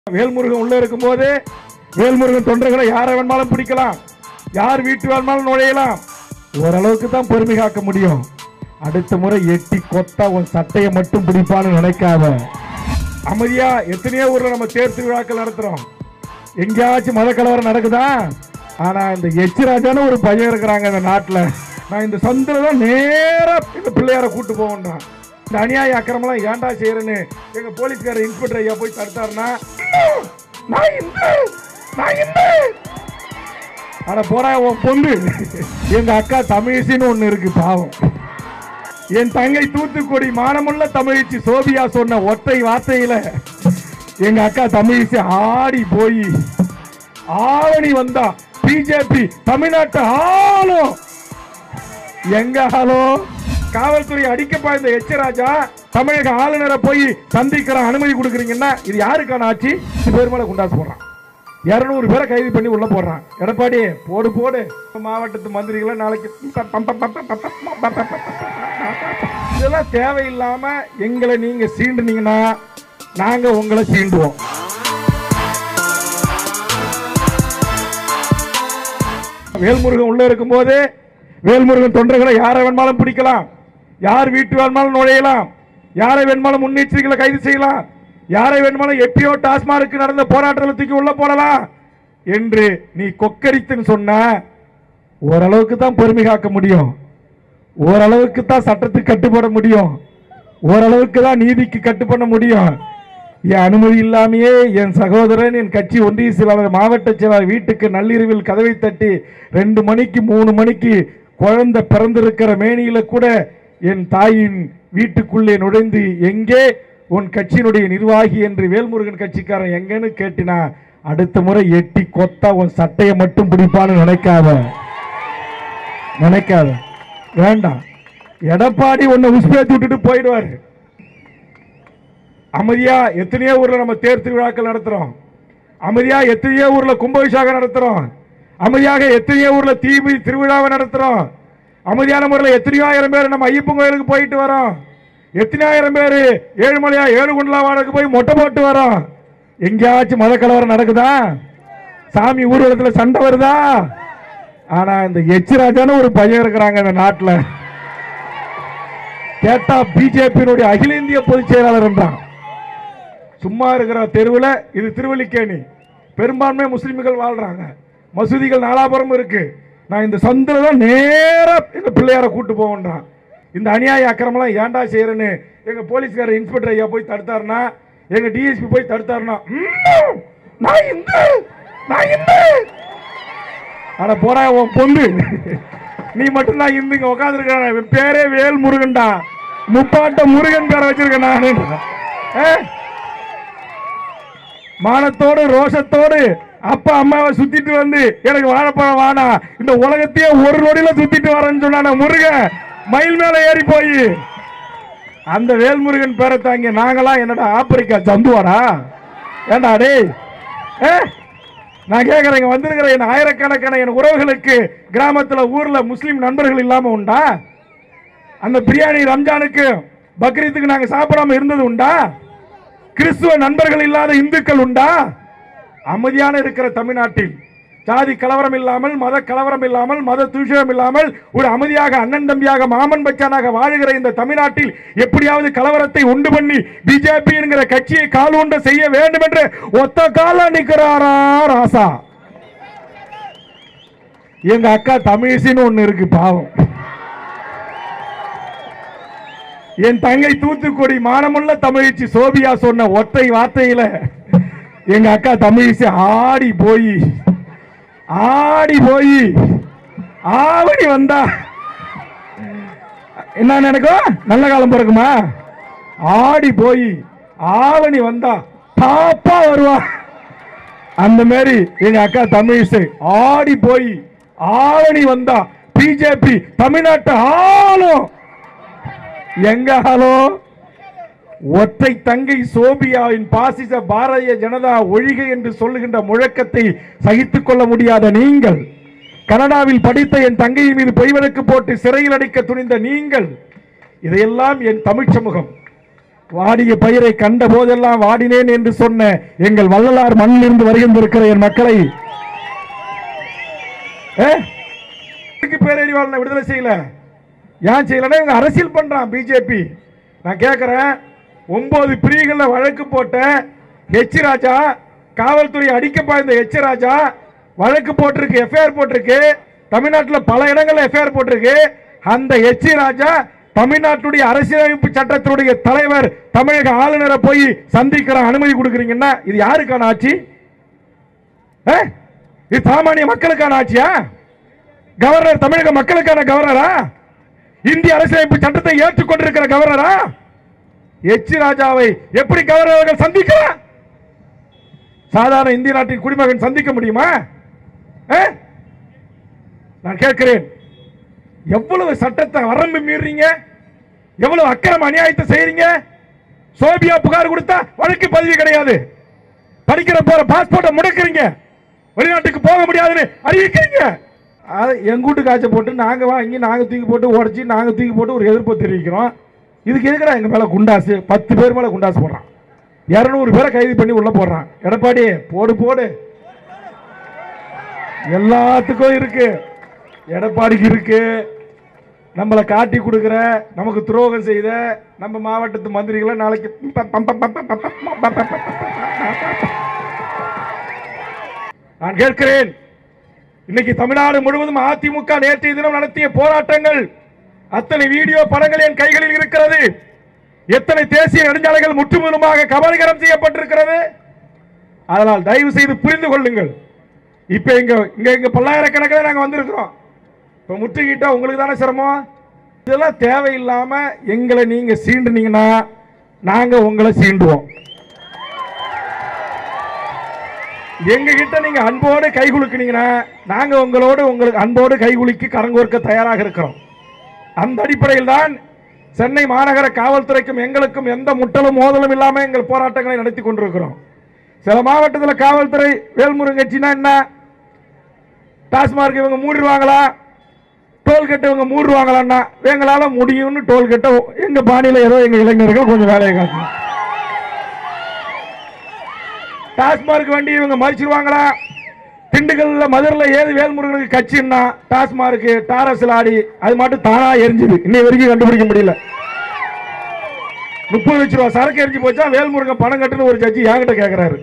வேல்முருகன் உள்ள இருக்கும்போது வேல்முருகன் தொண்டர்களை யாரை வேணாலும் பிடிக்கலாம் யார் வீட்டு வேணாலும் நுழையலாம் ஓரளவுக்கு தான் பொறுமை காக்க முடியும் அடுத்த முறை எட்டி கொத்தா உன் சட்டையை மட்டும் பிடிப்பான்னு நினைக்காத அமைதியா எத்தனையோ ஊர்ல நம்ம தேர் திருவிழாக்கள் நடத்துறோம் எங்கேயாச்சும் மத கலவரம் நடக்குதா ஆனா இந்த எச்சி ராஜான்னு ஒரு பையன் இருக்கிறாங்க இந்த நாட்டுல நான் இந்த சந்தில தான் நேரா இந்த பிள்ளையார கூட்டு போவேன்றான் இந்த அநியாய அக்கிரமெல்லாம் ஏன்டா செய்யறேன்னு எங்க போலீஸ்காரர் இன்ஸ்பெக்டர் ஐயா போய் தடுத்தாருன்னா நான் இந்த நான் இந்த அட போறா உன் பொண்ணு எங்க அக்கா தமிழிசின்னு ஒண்ணு இருக்கு பாவம் என் தங்கை தூத்துக்குடி மானமுள்ள தமிழிச்சி சோபியா சொன்ன ஒற்றை வார்த்தையில எங்க அக்கா தமிழிச்சி ஆடி போய் ஆவணி வந்தா பிஜேபி தமிழ்நாட்டை ஆளும் எங்க ஹலோ காவல்துறை அடிக்க பாய்ந்த எச்சராஜா தமிழக ஆளுநரை போய் சந்திக்கிற அனுமதி கொடுக்குறீங்கன்னா இது யாருக்கான ஆட்சி இது பேர் மேல குண்டாசு போடுறான் இருநூறு பேரை கைது பண்ணி உள்ள போடுறான் எடப்பாடி போடு போடு மாவட்டத்து மந்திரிகளை நாளைக்கு இதெல்லாம் தேவையில்லாம எங்களை நீங்க சீண்டுனீங்கன்னா நாங்க உங்களை சீண்டுவோம் வேல்முருகன் உள்ள இருக்கும்போது வேல்முருகன் தொண்டர்களை யாரை வேணாலும் பிடிக்கலாம் யார் வீட்டு வேணுமாலும் நுழையலாம் யாரை வேணுமாலும் முன்னெச்சரிக்கைகளை கைது செய்யலாம் யாரை வேணுமாலும் எப்பயோ டாஸ்மாருக்கு நடந்த போராட்டங்களை தூக்கி உள்ள போடலாம் என்று நீ கொக்கரித்துன்னு சொன்ன ஓரளவுக்கு தான் பொறுமை காக்க முடியும் ஓரளவுக்கு தான் சட்டத்துக்கு கட்டுப்பட முடியும் ஓரளவுக்கு தான் நீதிக்கு கட்டுப்பட முடியும் என் அனுமதி இல்லாமையே என் சகோதரன் என் கட்சி ஒன்றிய செயலாளர் மாவட்ட செயலாளர் வீட்டுக்கு நள்ளிரவில் கதவை தட்டி ரெண்டு மணிக்கு மூணு மணிக்கு குழந்தை பிறந்திருக்கிற மேனியில கூட என் தாயின் வீட்டுக்குள்ளே நுழைந்து எங்கே உன் கட்சியினுடைய நிர்வாகி என்று வேல்முருகன் கட்சிக்காரன் எங்கன்னு கேட்டினா அடுத்த முறை எட்டி கொத்தா உன் சட்டையை மட்டும் பிடிப்பான்னு நினைக்காத நினைக்காத வேண்டாம் எடப்பாடி உன்னை உஸ்பேத்தி விட்டுட்டு போயிடுவாரு அமைதியா எத்தனையோ ஊர்ல நம்ம தேர் திருவிழாக்கள் நடத்துறோம் அமைதியா எத்தனையோ ஊர்ல கும்பாபிஷேகம் நடத்துறோம் அமைதியாக எத்தனையோ ஊர்ல தீபி திருவிழாவை நடத்துறோம் அமைதியான முறையில் எத்தனையோ ஆயிரம் பேர் நம்ம ஐயப்பன் கோயிலுக்கு போயிட்டு வரோம் எத்தனாயிரம் பேர் ஏழுமலையா ஏழுகுண்டலாவாடக்கு போய் மொட்டை போட்டு வரோம் எங்கேயாச்சும் மத கலவரம் நடக்குதா சாமி ஊர்வலத்தில் சண்டை வருதா ஆனா இந்த எச்சி ராஜான்னு ஒரு பையன் இருக்கிறாங்க இந்த நாட்டில் கேட்டா பிஜேபியினுடைய அகில இந்திய பொதுச் செயலாளர் என்றான் சும்மா இருக்கிற தெருவில் இது திருவல்லிக்கேணி பெரும்பான்மை முஸ்லிம்கள் வாழ்றாங்க மசூதிகள் நாலாபுரம் இருக்கு நான் இந்த சந்தில தான் நேரா எங்க பிள்ளையார கூட்டு போவேன்றான் இந்த அநியாய அக்கிரமெல்லாம் ஏன்டா செய்யறேன்னு எங்க போலீஸ்காரர் இன்ஸ்பெக்டர் ஐயா போய் தடுத்தாருன்னா எங்க டிஎஸ்பி போய் தடுத்தாருன்னா "ம்ம், நான் இந்த நான் இந்த அட போடா உன் பொண்ணு நீ மட்டும் தான் இந்துங்க உட்காந்துருக்க பேரே வேல் முருகன்டா முப்பாட்ட முருகன் பேரை வச்சிருக்கேன் நானு ஆ? மானத்தோடு ரோஷத்தோடு அப்பா அம்மாவை சுத்திட்டு வந்து எனக்கு வாழைப்பழம் வாடா இந்த உலகத்தையே ஒரு நொடியில சுத்திட்டு வரேன்னு சொன்னான முருகன் மயில் மேல ஏறி போய் அந்த வேல்முருகன் பேரை தாங்க நாங்களாம் என்னடா ஆப்பிரிக்கா ஜந்துவாடா ஏண்டா டேய் ஏ? நான் கேட்கறேன் இங்க வந்திருக்கிற என் ஆயிரக்கணக்கான என் உறவுகளுக்கு கிராமத்துல ஊர்ல முஸ்லீம் நண்பர்கள் இல்லாம உண்டா அந்த பிரியாணி ரம்ஜானுக்கு பக்ரீத்துக்கு நாங்க சாப்பிடாம இருந்தது உண்டா கிறிஸ்துவ நண்பர்கள் இல்லாத இந்துக்கள் உண்டா அமைதியான இருக்கிற தமிழ்நாட்டில் ஜாதி கலவரம் இல்லாமல் மத கலவரம் இல்லாமல் மத தூஷணம் இல்லாமல் ஒரு அமைதியாக அண்ணன் தம்பியாக மாமன் பச்சானாக வாழுகிற இந்த தமிழ்நாட்டில் எப்படியாவது கலவரத்தை உண்டு பண்ணி பிஜேபி என்கிற கட்சியை கால் உண்ட செய்ய வேண்டும் என்று ஒத்த கால நிற்கிறாரா ராசா எங்க அக்கா தமிழிசின்னு ஒண்ணு இருக்கு பாவம் என் தங்கை தூத்துக்குடி மானமுள்ள தமிழிச்சி சோபியா சொன்ன ஒற்றை வார்த்தையில எங்க அக்கா தமிழிச்சி ஆடி போய் ஆடி போய் ஆவணி வந்தா என்ன நினைக்கும் நல்ல காலம் பிறக்குமா ஆடி போய் ஆவணி வந்தா தாப்பா வருவா அந்த மாதிரி எங்க அக்கா தமிழிசை ஆடி போய் ஆவணி வந்தா பிஜேபி தமிழ்நாட்டை ஆளும் எங்க ஹலோ ஒற்றை தங்கை சோபியாவின் பாசிச பாரதிய ஜனதா ஒழிக என்று சொல்லுகின்ற முழக்கத்தை சகித்துக் கொள்ள முடியாத நீங்கள் கனடாவில் படித்த என் தங்கையின் மீது பொய் வழக்கு போட்டு சிறையில் அடைக்க துணிந்த நீங்கள் இதையெல்லாம் என் தமிழ் சமூகம் வாடிய பயிரை கண்ட போதெல்லாம் வாடினேன் என்று சொன்ன எங்கள் வள்ளலார் மண்ணிலிருந்து வருகின்றிருக்கிற என் மக்களை ஏ? எதுக்கு பேரறிவாளனை விடுதலை செய்யல ஏன் செய்யலன்னா இவங்க அரசியல் பண்றான் பிஜேபி நான் கேட்கிறேன் ஒன்பது பிரிவுகள்ல வழக்கு போட்ட ஹெச் ராஜா காவல்துறை அடிக்க பாய்ந்த ஹெச் ராஜா வழக்கு போட்டிருக்கு எஃப்ஐஆர் போட்டிருக்கு தமிழ்நாட்டில் பல இடங்கள்ல எஃப்ஐஆர் போட்டிருக்கு அந்த ஹெச் ராஜா தமிழ்நாட்டுடைய அரசியலமைப்பு சட்டத்தினுடைய தலைவர் தமிழக ஆளுநரை போய் சந்திக்கிற அனுமதி கொடுக்குறீங்கன்னா இது யாருக்கான ஆட்சி ஏ? இது சாமானிய மக்களுக்கான ஆட்சியா கவர்னர் தமிழக மக்களுக்கான கவர்னரா இந்திய அரசியலமைப்பு சட்டத்தை ஏற்றுக்கொண்டிருக்கிற கவர்னரா எச் ராஜாவை எப்படி கவர்னர் அவர்கள் சந்திக்கலாம் சாதாரண இந்திய நாட்டின் குடிமகன் சந்திக்க முடியுமா ஆ? நான் கேட்கிறேன் எவ்வளவு சட்டத்தை வரம்பு மீறீங்க எவ்வளவு அக்கிரம அநியாயத்தை செய்றீங்க சோபியா புகார் கொடுத்தா வழக்கு பதிவு கிடையாது படிக்கிற போற பாஸ்போர்ட்டை முடக்குறீங்க வெளிநாட்டுக்கு போக முடியாதுன்னு அறிவிக்கிறீங்க அது எங்கூட்டு காய்ச்ச போட்டு நாங்க வாங்கி நாங்க தூக்கி போட்டு உடச்சி நாங்க தூக்கி போட்டு ஒரு எதிர்ப்பு தெரிவிக்கிறோம் இதுக்கு எதுக்குடா எங்க மேல குண்டாசு பத்து பேர் மேல குண்டாசு போடுறான் இருநூறு பேரை கைது பண்ணி உள்ள போடுறான் எடப்பாடி போடு போடு எல்லாத்துக்கும் இருக்கு எடப்பாடிக்கு இருக்கு நம்மளை காட்டி கொடுக்குற நமக்கு துரோகம் செய்த நம்ம மாவட்டத்து மந்திரிகளை நாளைக்கு நான் கேட்கிறேன் இன்னைக்கு தமிழ்நாடு முழுவதும் அதிமுக நேற்றைய தினம் நடத்திய போராட்டங்கள் அத்தனை வீடியோ படங்கள் என் கைகளில் இருக்கிறது எத்தனை தேசிய நெடுஞ்சாலைகள் முற்றுமுழுமாக கபலீகரம் செய்யப்பட்டிருக்கிறது அதனால் தயவு செய்து புரிந்து கொள்ளுங்கள் இப்ப இங்க இங்க இங்க பல்லாயிரக்கணக்கில் நாங்க வந்திருக்கிறோம் இப்ப முற்றுகிட்டா உங்களுக்கு தானே சிரமம் இதெல்லாம் தேவையில்லாம எங்களை நீங்க சீண்டுனீங்கன்னா நாங்க உங்களை சீண்டுவோம் எங்க கிட்ட நீங்க அன்போடு கை குலுக்குனீங்கன்னா நாங்க உங்களோடு உங்களுக்கு அன்போடு கை குலுக்கி கரங்கோர்க்க தயாராக இருக்கிறோம் அந்த அடிப்படையில் தான் சென்னை மாநகர காவல்துறைக்கும் எங்களுக்கும் எந்த முட்டலும் மோதலும் இல்லாம எங்கள் போராட்டங்களை நடத்தி கொண்டிருக்கிறோம் சில மாவட்டத்தில் காவல்துறை வேல்முருங்கட்சினா என்ன டாஸ்மார்க் இவங்க மூடிடுவாங்களா டோல்கேட் இவங்க மூடுவாங்களான்னா எங்களால முடியும்னு டோல்கேட்டை எங்க பாணியில ஏதோ எங்க இளைஞர்கள் கொஞ்சம் வேலையை காட்டணும் டாஸ்மார்க் வண்டி இவங்க மறிச்சிருவாங்களா திண்டுக்கல்ல மதுரையில ஏது வேல்முருகனுக்கு கட்சின்னா டாஸ்மார்க் டாரஸ்ல ஆடி அது மட்டும் தானா எரிஞ்சுது இன்னை வரைக்கும் கண்டுபிடிக்க முடியல முப்பது லட்ச ரூபா சரக்கு எரிஞ்சு போச்சா வேல்முருகன் பணம் கட்டுன்னு ஒரு ஜட்ஜி என்கிட்ட கேட்கிறாரு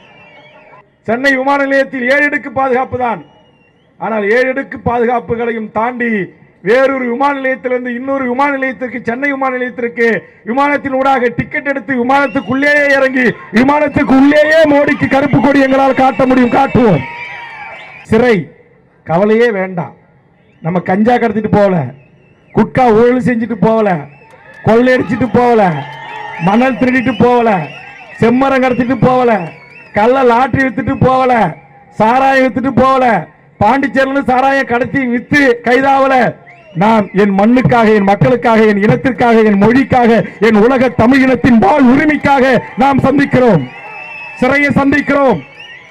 சென்னை விமான நிலையத்தில் ஏழு அடுக்கு பாதுகாப்பு தான் ஆனால் ஏழு அடுக்கு பாதுகாப்புகளையும் தாண்டி வேறொரு விமான நிலையத்திலிருந்து இன்னொரு விமான நிலையத்திற்கு சென்னை விமான நிலையத்திற்கு விமானத்தின் ஊடாக டிக்கெட் எடுத்து விமானத்துக்குள்ளேயே இறங்கி விமானத்துக்கு உள்ளேயே மோடிக்கு கருப்பு கொடி எங்களால் காட்ட முடியும் காட்டுவோம் சிறை கவலையே வேண்டாம் நம்ம கஞ்சா கடத்திட்டு போகல குட்கா ஊழல் செஞ்சுட்டு போகல கொள்ளையடிச்சிட்டு போகல மணல் திருடிட்டு போகல செம்மரம் கடத்திட்டு போகல கள்ள லாட்டரி வித்துட்டு போகல சாராயம் வித்துட்டு போகல பாண்டிச்சேரியில சாராயம் கடத்தி வித்து கைதாவல நாம் என் மண்ணுக்காக என் மக்களுக்காக என் இனத்திற்காக என் மொழிக்காக என் உலக தமிழ் இனத்தின் வாழ் உரிமைக்காக நாம் சந்திக்கிறோம் சிறையை சந்திக்கிறோம்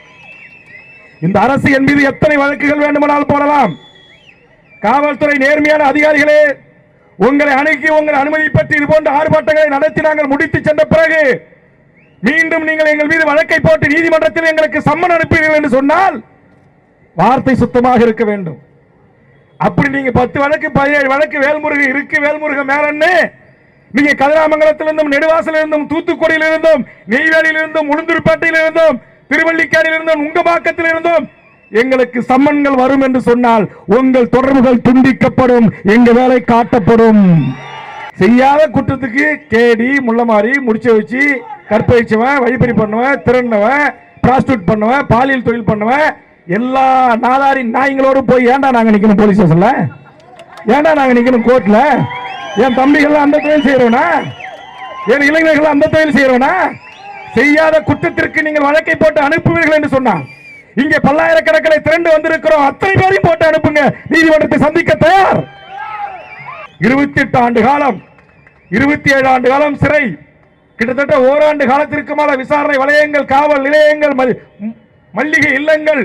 இந்த அரசு என் மீது எத்தனை வழக்குகள் வேண்டுமானால் போடலாம் காவல்துறை நேர்மையான அதிகாரிகளே உங்களை அணுகி உங்கள் அனுமதி பற்றி இது போன்ற ஆர்ப்பாட்டங்களை நடத்தி நாங்கள் முடித்து சென்ற பிறகு மீண்டும் நீங்கள் எங்கள் மீது வழக்கை போட்டு நீதிமன்றத்தில் எங்களுக்கு சம்மன் அனுப்புவீர்கள் என்று சொன்னால் வார்த்தை சுத்தமாக இருக்க வேண்டும் அப்படி நீங்க பத்து வழக்கு பதினேழு வழக்கு வேல்முருகன் இருக்கு வேல்முருகன் மேலன்னு நீங்க கதிராமங்கலத்திலிருந்தும் நெடுவாசலிருந்தும் தூத்துக்குடியிலிருந்தும் நெய்வேலியிலிருந்தும் உளுந்தூர்பேட்டையிலிருந்தும் திருவள்ளிக்காடியிலிருந்தும் உங்கபாக்கத்திலிருந்தும் எங்களுக்கு சம்மன்கள் வரும் என்று சொன்னால் உங்கள் தொடர்புகள் துண்டிக்கப்படும் எங்க வேலை காட்டப்படும் செய்யாத குற்றத்துக்கு கேடி முள்ளமாரி முடிச்ச வச்சு கற்பழிச்சவன் வழிப்பறி பண்ணுவன் திருடினவன் பிராஸ்டியூட் பண்ணுவன் பாலியல் தொழில் பண்ணுவன் எல்லா நாதாரி நாய்களோடும் போய் ஏன்டா நாங்க நிக்கணும் போலீஸ் ஸ்டேஷன்ல ஏன்டா நாங்க நிக்கணும் கோர்ட்ல என் தம்பிகள் அந்த தொழில் செய்யறவனா என் இளைஞர்கள் அந்த தொழில் செய்யறவனா செய்யாத குற்றத்திற்கு நீங்கள் வழக்கை போட்டு அனுப்புவீர்கள் என்று சொன்னான் இங்கே பல்லாயிரக்கணக்கில் திரண்டு வந்திருக்கிறோம் அத்தனை பேரையும் போட்டு அனுப்புங்க நீதிமன்றத்தை சந்திக்க தயார் இருபத்தி எட்டு ஆண்டு காலம் இருபத்தி ஏழு ஆண்டு காலம் சிறை கிட்டத்தட்ட ஓராண்டு காலத்திற்கு மேல விசாரணை வலயங்கள் காவல் நிலையங்கள் ம- ம், மல்லிகை இல்லங்கள்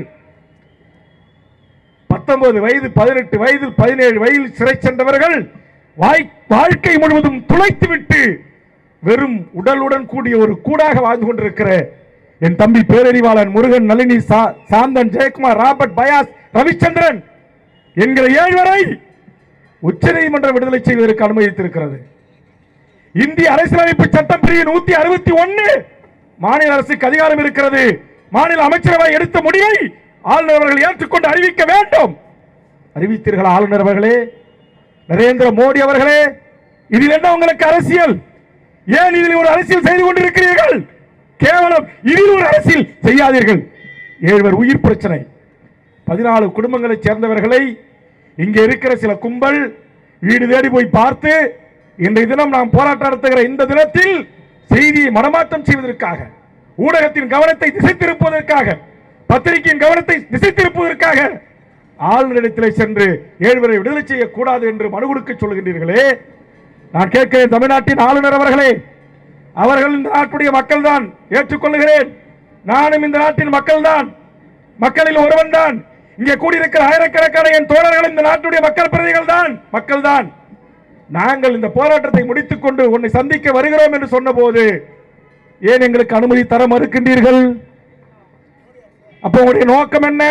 பத்தொன்பது வயது பதினெட்டு வயதில் பதினேழு வயதில் சிறை சென்றவர்கள் வாய்- வாழ்க்கை முழுவதும் துளைத்து விட்டு வெறும் உடலுடன் கூடிய ஒரு கூடாக வாழ்ந்து கொண்டிருக்கிற என் தம்பி பேரறிவாளன் முருகன் நளினி சா- சாந்தன் ஜெயக்குமார் ராபர்ட் பயாஸ் ரவிச்சந்திரன் என்கிற ஏழ்வரை உச்சநீதிமன்றம் விடுதலை செய்வதற்கு அனுமதித்திருக்கிறது இந்திய அரசியலமைப்பு சட்டம் பிரிவு நூத்தி அறுபத்தி ஒன்னு மாநில அரசுக்கு அதிகாரம் இருக்கிறது மாநில அமைச்சரவை எடுத்த முடிவை ஆளுநர் அவர்கள் ஏற்றுக்கொண்டு அறிவிக்க வேண்டும் அறிவித்தீர்கள் ஆளுநர் அவர்களே நரேந்திர மோடி அவர்களே இதில் என்ன உங்களுக்கு அரசியல் ஏன் இதில் ஒரு அரசியல் செய்து கொண்டிருக்கிறீர்கள் கேவலம் இதில் ஒரு அரசியல் செய்யாதீர்கள் ஏழ்வர் உயிர் பிரச்சனை பதினாலு குடும்பங்களைச் சேர்ந்தவர்களை இங்கே இருக்கிற சில கும்பல் வீடு தேடி போய் பார்த்து இன்றைய தினம் நாம் போராட்டம் நடத்துகிற இந்த தினத்தில் செய்தியை மனமாற்றம் செய்வதற்காக ஊடகத்தின் கவனத்தை திசை திருப்புவதற்காக பத்திரிகையின் கவனத்தை திசை திருப்புவதற்காக ஆளுநரிடத்திலே சென்று ஏழ்வரை விடுதலை செய்யக்கூடாது என்று மனு கொடுக்க சொல்கின்றீர்களே நான் கேட்கிறேன் தமிழ்நாட்டின் ஆளுநர் அவர்களே அவர்கள் இந்த நாட்டுடைய மக்கள் தான் ஏற்றுக்கொள்ளுகிறேன் நானும் இந்த நாட்டின் மக்கள் தான் மக்களில் ஒருவன் தான் இங்கே கூடியிருக்கிற ஆயிரக்கணக்கான என் தோழர்கள் இந்த நாட்டுடைய மக்கள் பிரதிகள் தான் மக்கள் தான் நாங்கள் இந்த போராட்டத்தை முடித்துக் கொண்டு உன்னை சந்திக்க வருகிறோம் என்று சொன்னபோது ஏன் எங்களுக்கு அனுமதி தர மறுக்கின்றீர்கள் அப்போ உங்களுடைய நோக்கம் என்ன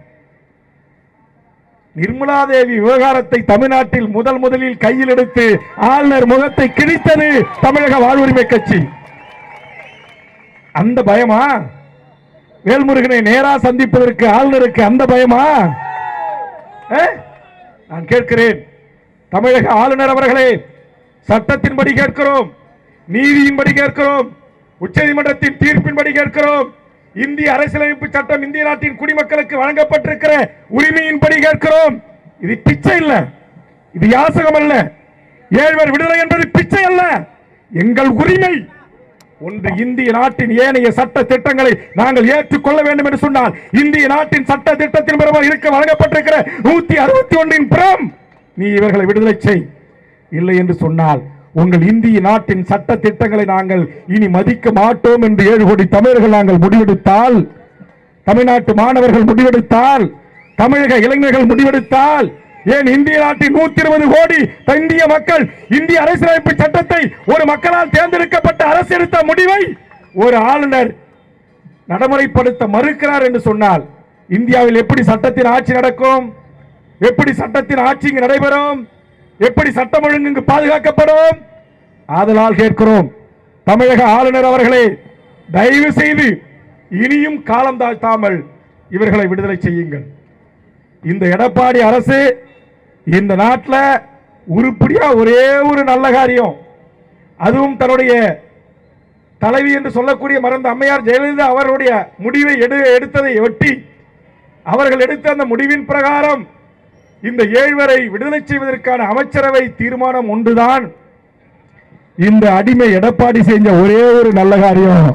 நிர்மலா தேவி விவகாரத்தை தமிழ்நாட்டில் முதல் முதலில் கையில் எடுத்து ஆளுநர் முகத்தை கிழித்தது தமிழக வாழ்வுரிமை கட்சி அந்த பயமா வேல்முருகனை நேரா சந்திப்பதற்கு ஆளுநருக்கு அந்த பயமா ஏ? நான் கேட்கிறேன் தமிழக ஆளுநர் அவர்களே சட்டத்தின்படி கேட்கிறோம் நீதியின்படி கேட்கிறோம் உச்சநீதிமன்றத்தின் தீர்ப்பின்படி கேட்கிறோம் இந்திய அரசியலமைப்பு சட்டம் இந்திய நாட்டின் குடிமக்களுக்கு வழங்கப்பட்டிருக்கிற உரிமையின்படி கேட்கிறோம் இது பிச்சை இல்ல இது யாசகம் அல்ல ஏழ்வர் விடுதலை என்பது பிச்சை அல்ல எங்கள் உரிமை ஒன்று இந்திய நாட்டின் ஏனைய சட்ட திட்டங்களை நாங்கள் ஏற்றுக்கொள்ள வேண்டும் என்று சொன்னால் இந்திய நாட்டின் சட்ட திட்டத்தின் பிரகாரம் இருக்க வழங்கப்பட்டிருக்கிற நூத்தி அறுபத்தி ஒன்றின் புறம் நீ இவர்களை விடுதலை செய் இல்லை என்று சொன்னால் உங்கள் இந்திய நாட்டின் சட்ட திட்டங்களை நாங்கள் இனி மதிக்க மாட்டோம் என்று ஏழு கோடி தமிழர்கள் நாங்கள் முடிவெடுத்தால் தமிழ்நாட்டு மாணவர்கள் முடிவெடுத்தால் தமிழக இளைஞர்கள் முடிவெடுத்தால் ஏன் இந்திய நாட்டின் நூத்தி இருபது கோடி இந்திய மக்கள் இந்திய அரசியலமைப்பு சட்டத்தை ஒரு மக்களால் தேர்ந்தெடுக்கப்பட்ட அரசு எடுத்த முடிவை ஒரு ஆளுநர் நடைமுறைப்படுத்த மறுக்கிறார் என்று சொன்னால் இந்தியாவில் எப்படி சட்டத்தின் ஆட்சி நடக்கும் எப்படி சட்டத்தின் ஆட்சி இங்கு நடைபெறும் எப்படி சட்டம் ஒழுங்கு இங்கு பாதுகாக்கப்படும் ஆதலால் கேட்கிறோம் தமிழக ஆளுநர் அவர்களே தயவு செய்து இனியும் காலம் தாழ்த்தாமல் இவர்களை விடுதலை செய்யுங்கள் இந்த எடப்பாடி அரசு இந்த நாட்டில் உருப்படியா ஒரே ஒரு நல்ல காரியம் அதுவும் தன்னுடைய தலைவி என்று சொல்லக்கூடிய மறந்த அம்மையார் ஜெயலலிதா அவருடைய முடிவை எடு எடுத்ததை ஒட்டி அவர்கள் எடுத்த அந்த முடிவின் பிரகாரம் இந்த ஏழ்வரை விடுதலை செய்வதற்கான அமைச்சரவை தீர்மானம் ஒன்றுதான் இந்த அடிமை எடப்பாடி செஞ்ச ஒரே ஒரு நல்ல காரியம்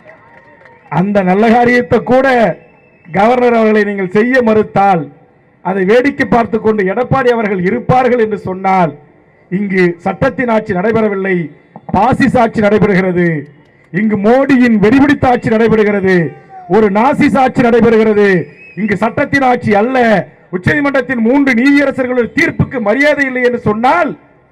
அந்த நல்ல காரியத்தை கூட கவர்னர் அவர்களை நீங்கள் செய்ய மறுத்தால் அதை வேடிக்கை பார்த்து கொண்டு எடப்பாடி அவர்கள் இருப்பார்கள் என்று சொன்னால் இங்கு சட்டத்தின் ஆட்சி நடைபெறவில்லை பாசிச ஆட்சி நடைபெறுகிறது இங்கு மோடியின் வெடிபிடித்த ஆட்சி நடைபெறுகிறது ஒரு நாசிஸ் ஆட்சி நடைபெறுகிறது இங்கு சட்டத்தின் ஆட்சி அல்ல உச்சநீதிமன்றத்தின் மூன்று நீதியரசர்களுடைய தீர்ப்புக்கு மரியாதை இல்லை என்று சொன்னால்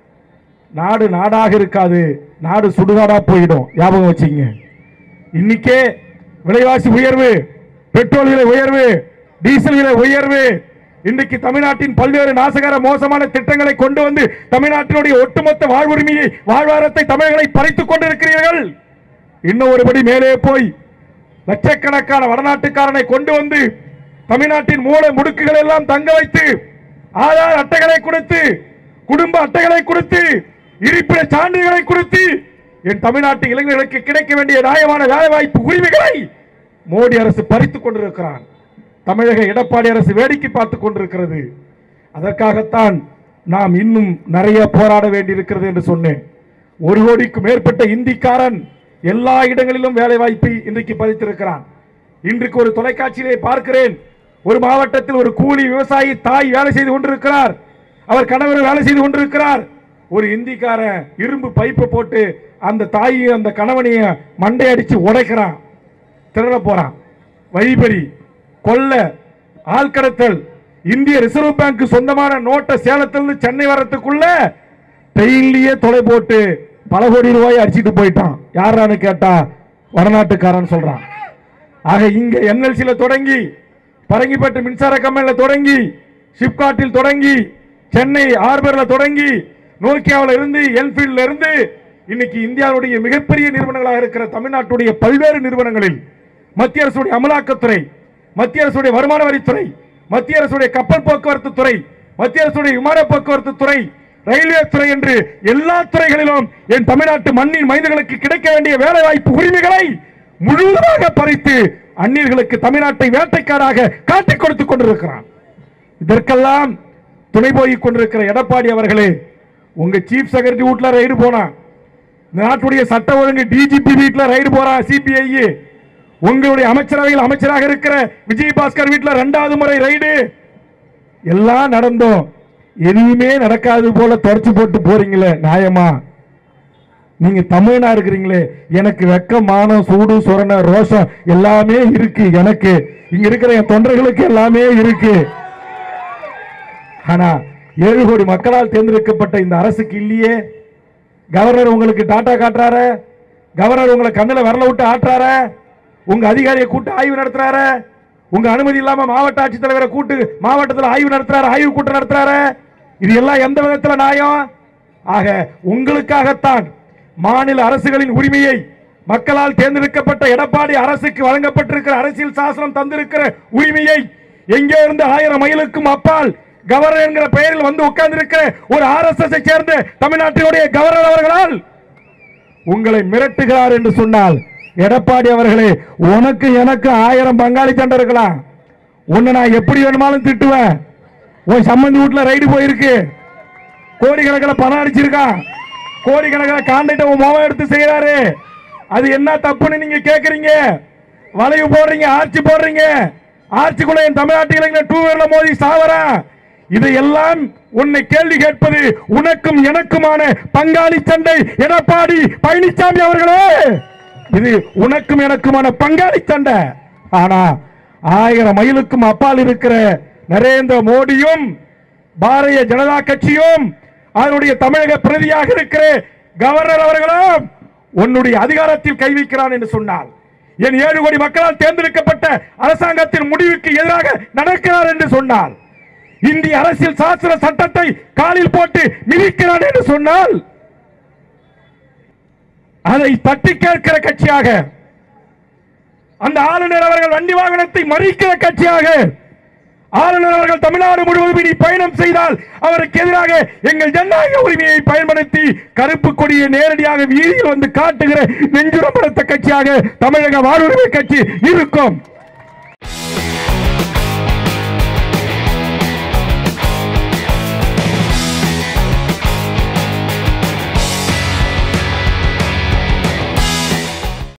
நாடு நாடாக இருக்காது நாடு சுடுகாடா போயிடும் ஞாபகம் வச்சுங்க இன்னைக்கே விலைவாசி உயர்வு பெட்ரோல் விலை உயர்வு டீசல் விலை உயர்வு இன்றைக்கு தமிழ்நாட்டின் பல்வேறு நாசகர மோசமான திட்டங்களை கொண்டு வந்து தமிழ்நாட்டினுடைய ஒட்டுமொத்த வாழ்வுரிமையை வாழ்வாரத்தை தமிழர்களை பறித்துக் கொண்டிருக்கிறீர்கள் இன்னும் ஒருபடி மேலே போய் லட்சக்கணக்கான வடநாட்டுக்காரனை கொண்டு வந்து தமிழ்நாட்டின் மூல முடுக்குகள் எல்லாம் தங்க வைத்து ஆதார் அட்டைகளை கொடுத்து குடும்ப அட்டைகளை கொடுத்து இருப்பிட சான்றிதழ்களை கொடுத்து என் தமிழ்நாட்டு இளைஞர்களுக்கு கிடைக்க வேண்டிய நியாயமான வேலை வாய்ப்பு உரிமைகளை மோடி அரசு பறித்துக் கொண்டிருக்கிறான் தமிழக எடப்பாடி அரசு வேடிக்கை பார்த்துக் கொண்டிருக்கிறது அதற்காகத்தான் நாம் இன்னும் நிறைய போராட வேண்டியிருக்கிறது என்று சொன்னேன் ஒரு கோடிக்கு மேற்பட்ட இந்திக்காரன் எல்லா இடங்களிலும் வேலை வாய்ப்பை இன்றைக்கு பதித்திருக்கிறான் இன்றைக்கு ஒரு தொலைக்காட்சியிலே பார்க்கிறேன் ஒரு மாவட்டத்தில் ஒரு கூலி விவசாயி தாய் வேலை செய்து கொண்டிருக்கிறார் அவர் கணவர் வேலை செய்து கொண்டிருக்கிறார் ஒரு இந்திக்காரன் இரும்பு பைப்பை போட்டு அந்த தாயை அந்த கணவனைய மண்டை அடிச்சு உடைக்கிறான் திருட போறான் வழிபறி கொள்ள ஆள்கடத்தல் இந்திய ரிசர்வ் பேங்க் சொந்தமான நோட்டை சேலத்திலிருந்து சென்னை வரத்துக்குள்ள ட்ரெயின்லயே தொலை போட்டு பல கோடி ரூபாய் அடிச்சிட்டு போயிட்டான் யாரான்னு கேட்டா வடநாட்டுக்காரன் சொல்றான் ஆக இங்க என்எல்சியில தொடங்கி பரங்கிப்பட்டு மின்சார கம்பெனில தொடங்கி ஷிப்காட்டில் தொடங்கி சென்னை ஹார்பர்ல தொடங்கி நோக்கியாவில் இருந்து என்ஃபீல்ட்ல இருந்து இன்னைக்கு இந்தியாவுடைய மிகப்பெரிய நிறுவனங்களாக இருக்கிற தமிழ்நாட்டுடைய பல்வேறு நிறுவனங்களில் மத்திய அரசுடைய அமலாக்கத்துறை மத்திய அரசுடைய வருமான வரித்துறை மத்திய அரசுடைய கப்பல் போக்குவரத்து துறை மத்திய அரசுடைய விமான போக்குவரத்து துறை ரயில்வே துறை என்று எல்லா துறைகளிலும் என் தமிழ்நாட்டு மண்ணின் மைந்தர்களுக்கு கிடைக்க வேண்டிய வேலை வாய்ப்பு உரிமைகளை முழுவதுமாக பறித்து அந்நியர்களுக்கு தமிழ்நாட்டை வேட்டைக்காராக காட்டிக் கொடுத்துக் கொண்டிருக்கிறான் இதற்கெல்லாம் துணை போய் கொண்டிருக்கிற எடப்பாடி அவர்களே உங்க சீஃப் செக்ரட்டரி வீட்ல ரைடு போனா இந்த நாட்டுடைய சட்ட ஒழுங்கு டிஜிபி வீட்ல ரைடு போறான் சிபிஐ உங்களுடைய அமைச்சரவையில் அமைச்சராக இருக்கிற விஜய் பாஸ்கர் வீட்ல ரெண்டாவது முறை ரைடு எல்லாம் நடந்தோம் எதுவுமே நடக்காது போல தொடச்சு போட்டு போறீங்களே நியாயமா நீங்க தமிழனா இருக்கிறீங்களே எனக்கு வெக்க மானம் சூடு சுரண ரோஷம் எல்லாமே இருக்கு எனக்கு இங்க இருக்கிற என் தொண்டர்களுக்கு எல்லாமே இருக்கு ஆனா ஏழு கோடி மக்களால் தேர்ந்தெடுக்கப்பட்ட இந்த அரசுக்கு இல்லையே கவர்னர் உங்களுக்கு டாட்டா காட்டுறாரு கவர்னர் உங்களை கண்ணுல வரல விட்டு ஆட்டுறாரு உங்க அதிகாரியை கூட்டு ஆய்வு நடத்துறாரு உங்க அனுமதி இல்லாம மாவட்ட ஆட்சித்தலைவரை கூட்டு மாவட்டத்தில் ஆய்வு நடத்துறாரு ஆய்வு கூட்டம் நடத்துறாரு இது எல்லாம் எந்த விதத்துல நியாயம் ஆக உங்களுக்காகத்தான் மாநில அரசுகளின் உரிமையை மக்களால் தேர்ந்தெடுக்கப்பட்ட எடப்பாடி அரசுக்கு வழங்கப்பட்டிருக்கிற அரசியல் சாசனம் தந்திருக்கிற உரிமையை எங்கே இருந்து ஆயிரம் மைலுக்கும் அப்பால் கவர்னர் என்கிற பெயரில் வந்து உட்கார்ந்திருக்கிற ஒரு ஆர்எஸ்எஸ் சேர்ந்த தமிழ்நாட்டினுடைய கவர்னர் அவர்களால் உங்களை மிரட்டுகிறார் என்று சொன்னால் எடப்பாடி அவர்களே உனக்கு எனக்கு ஆயிரம் பங்காளி சண்டை இருக்கலாம் உன்னை நான் எப்படி வேணுமாலும் திட்டுவேன் உன் சம்மந்தி வீட்டுல ரைடு போயிருக்கு கோடிக்கணக்கில் பணம் அடிச்சிருக்கான் கோடிக்கணக்கில் கான்ட்ராக்ட் உன் மாமா எடுத்து செய்யறாரு அது என்ன தப்புன்னு நீங்க கேக்குறீங்க வளைவு போடுறீங்க ஆர்ச்சி போடுறீங்க ஆர்ச்சிக்குள்ள என் தமிழ்நாட்டு இளைஞர் டூ வீலர்ல மோதி சாவறான் இதையெல்லாம் உன்னை கேள்வி கேட்பது உனக்கும் எனக்குமான பங்காளி சண்டை எடப்பாடி பழனிசாமி அவர்களே இது உனக்கும் எனக்குமான பங்காளி சண்டை ஆனா ஆயிரம் மைலுக்கும் அப்பால் இருக்கிற நரேந்திர மோடியும் பாரதிய ஜனதா கட்சியும் அதனுடைய தமிழக பிரதியாக இருக்கிற கவர்னர் அவர்களும் உன்னுடைய அதிகாரத்தில் கை வைக்கிறான் என்று சொன்னால் என் ஏழு கோடி மக்களால் தேர்ந்தெடுக்கப்பட்ட அரசாங்கத்தின் முடிவுக்கு எதிராக நடக்கிறார் என்று சொன்னால் இந்திய அரசியல் சாஸ்திர சட்டத்தை காலில் போட்டு மிதிக்கிறான் என்று சொன்னால் அதை தட்டி கேட்கிற கட்சியாக அந்த ஆளுநர் அவர்கள் வண்டி வாகனத்தை மறிக்கிற கட்சியாக ஆளுநர் அவர்கள் தமிழ்நாடு முழுவதும் இனி பயணம் செய்தால் அவருக்கு எதிராக எங்கள் ஜனநாயக உரிமையை பயன்படுத்தி கருப்பு கொடியை நேரடியாக வீதியில் வந்து காட்டுகிற நெஞ்சுரம் படுத்த கட்சியாக தமிழக வாழ்வுரிமை கட்சி இருக்கும்